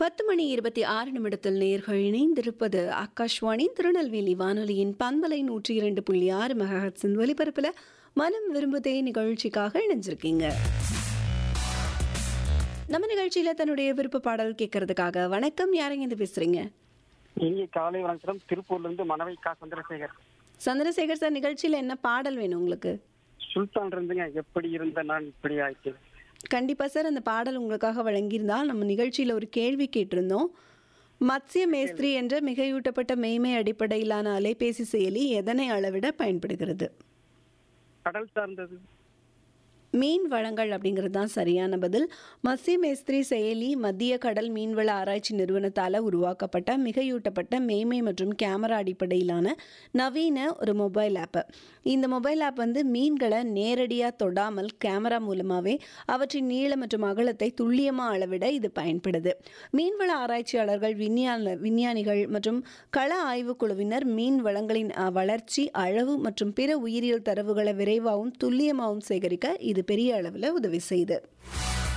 பத்து மணி இருபத்தி ஆறு நிமிடத்தில் நேர்கள் இணைந்திருப்பது ஆகாஷ்வாணி திருநெல்வேலி வானொலியின் பண்பலை நூற்றி இரண்டு புள்ளி ஆறு மெகாஹட்ஸின் ஒலிபரப்பில் மனம் விரும்புதே நிகழ்ச்சிக்காக இணைஞ்சிருக்கீங்க நம்ம நிகழ்ச்சியில தன்னுடைய விருப்ப பாடல் கேட்கறதுக்காக வணக்கம் யாருங்க இது பேசுறீங்க இங்கே காலை வணக்கம் திருப்பூர்ல இருந்து மனவை கா சந்திரசேகர் சந்திரசேகர் சார் நிகழ்ச்சியில என்ன பாடல் வேணும் உங்களுக்கு சுல்தான் இருந்துங்க எப்படி இருந்த நான் இப்படி ஆயிட்டு கண்டிப்பா சார் அந்த பாடல் உங்களுக்காக வழங்கியிருந்தா நம்ம நிகழ்ச்சியில ஒரு கேள்வி கேட்டிருந்தோம் மத்ஸ்ய மேஸ்திரி என்ற மிகையூட்டப்பட்ட மெய்மை அடிப்படையிலான அலைபேசி செயலி எதனை அளவிட பயன்படுகிறது கடல் சார்ந்தது மீன் வளங்கள் அப்படிங்கிறது தான் சரியான பதில் மத்ஸ்ய மேஸ்திரி செயலி மத்திய கடல் மீன்வள ஆராய்ச்சி நிறுவனத்தால் உருவாக்கப்பட்ட மிகையூட்டப்பட்ட மேய்மை மற்றும் கேமரா அடிப்படையிலான நவீன ஒரு மொபைல் ஆப்பு இந்த மொபைல் ஆப் வந்து மீன்களை நேரடியாக தொடாமல் கேமரா மூலமாகவே அவற்றின் நீளம் மற்றும் அகலத்தை துல்லியமாக அளவிட இது பயன்படுது மீன்வள ஆராய்ச்சியாளர்கள் விஞ்ஞான விஞ்ஞானிகள் மற்றும் கள ஆய்வுக் குழுவினர் மீன் வளங்களின் அஹ், வளர்ச்சி அளவு மற்றும் பிற உயிரியல் தரவுகளை விரைவாகவும் துல்லியமாகவும் சேகரிக்க இது பெரிய அளவில் உதவி செய்யுது